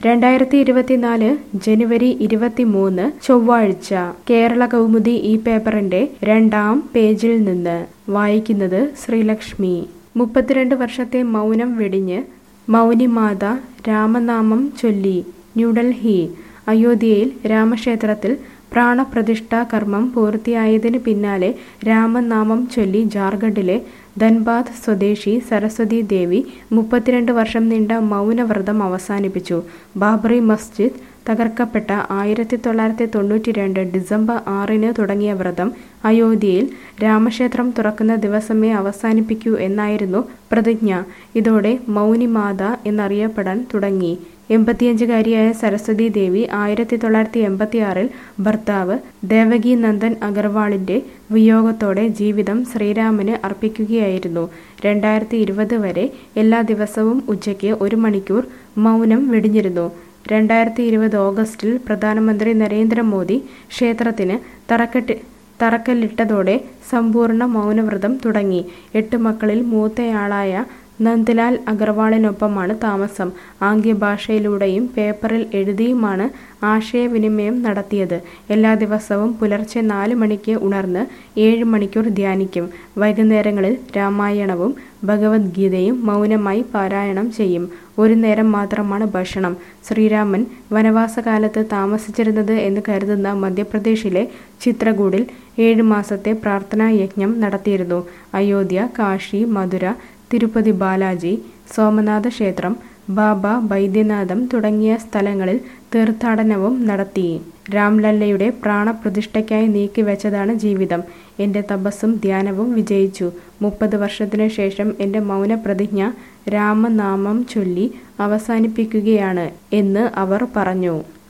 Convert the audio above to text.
രണ്ടായിരത്തി ഇരുപത്തിനാല് ജനുവരി ഇരുപത്തിമൂന്ന് ചൊവ്വാഴ്ച കേരള കൗമുദി ഈ പേപ്പറിന്റെ രണ്ടാം പേജിൽ നിന്ന് വായിക്കുന്നത് ശ്രീലക്ഷ്മി മുപ്പത്തിരണ്ട് വർഷത്തെ മൗനം വെടിഞ്ഞ് മൗനിമാത രാമനാമം ചൊല്ലി ന്യൂഡൽഹി അയോധ്യയിൽ രാമക്ഷേത്രത്തിൽ പ്രാണപ്രതിഷ്ഠാ കർമ്മം പൂർത്തിയായതിനു പിന്നാലെ രാമനാമം ചൊല്ലി ജാർഖണ്ഡിലെ ധൻബാദ് സ്വദേശി സരസ്വതി ദേവി മുപ്പത്തിരണ്ട് വർഷം നീണ്ട മൗനവ്രതം അവസാനിപ്പിച്ചു ബാബറി മസ്ജിദ് തകർക്കപ്പെട്ട ആയിരത്തി തൊള്ളായിരത്തി തൊണ്ണൂറ്റി രണ്ട് ഡിസംബർ ആറിന് തുടങ്ങിയ വ്രതം അയോധ്യയിൽ രാമക്ഷേത്രം തുറക്കുന്ന ദിവസമേ അവസാനിപ്പിക്കൂ എന്നായിരുന്നു പ്രതിജ്ഞ ഇതോടെ മൗനിമാത എന്നറിയപ്പെടാൻ തുടങ്ങി എൺപത്തിയഞ്ചുകാരിയായ സരസ്വതി ദേവി ആയിരത്തി തൊള്ളായിരത്തി എൺപത്തി ആറിൽ ഭർത്താവ് ദേവകി നന്ദൻ അഗർവാളിന്റെ വിയോഗത്തോടെ ജീവിതം ശ്രീരാമന് അർപ്പിക്കുകയായിരുന്നു രണ്ടായിരത്തി ഇരുപത് വരെ എല്ലാ ദിവസവും ഉച്ചയ്ക്ക് ഒരു മണിക്കൂർ മൗനം വെടിഞ്ഞിരുന്നു രണ്ടായിരത്തി ഇരുപത് ഓഗസ്റ്റിൽ പ്രധാനമന്ത്രി നരേന്ദ്രമോദി ക്ഷേത്രത്തിന് തറക്കെട്ടി തറക്കല്ലിട്ടതോടെ സമ്പൂർണ്ണ മൗനവ്രതം തുടങ്ങി എട്ട് മക്കളിൽ മൂത്തയാളായ നന്ദ്ലാൽ അഗർവാളിനൊപ്പമാണ് താമസം ആംഗ്യഭാഷയിലൂടെയും പേപ്പറിൽ എഴുതിയുമാണ് ആശയവിനിമയം നടത്തിയത് എല്ലാ ദിവസവും പുലർച്ചെ നാല് മണിക്ക് ഉണർന്ന് ഏഴ് മണിക്കൂർ ധ്യാനിക്കും വൈകുന്നേരങ്ങളിൽ രാമായണവും ഭഗവത്ഗീതയും മൗനമായി പാരായണം ചെയ്യും ഒരു നേരം മാത്രമാണ് ഭക്ഷണം ശ്രീരാമൻ വനവാസകാലത്ത് താമസിച്ചിരുന്നത് എന്ന് കരുതുന്ന മധ്യപ്രദേശിലെ ചിത്രകൂടിൽ ഏഴ് മാസത്തെ പ്രാർത്ഥനാ യജ്ഞം നടത്തിയിരുന്നു അയോധ്യ കാശി മധുര തിരുപ്പതി ബാലാജി സോമനാഥ ക്ഷേത്രം ബാബ വൈദ്യനാഥം തുടങ്ങിയ സ്ഥലങ്ങളിൽ തീർത്ഥാടനവും നടത്തി രാംലല്ലയുടെ പ്രാണപ്രതിഷ്ഠയ്ക്കായി നീക്കിവെച്ചതാണ് ജീവിതം എൻ്റെ തപസ്സും ധ്യാനവും വിജയിച്ചു മുപ്പത് വർഷത്തിനു ശേഷം എൻ്റെ മൗനപ്രതിജ്ഞ രാമനാമം ചൊല്ലി അവസാനിപ്പിക്കുകയാണ് എന്ന് അവർ പറഞ്ഞു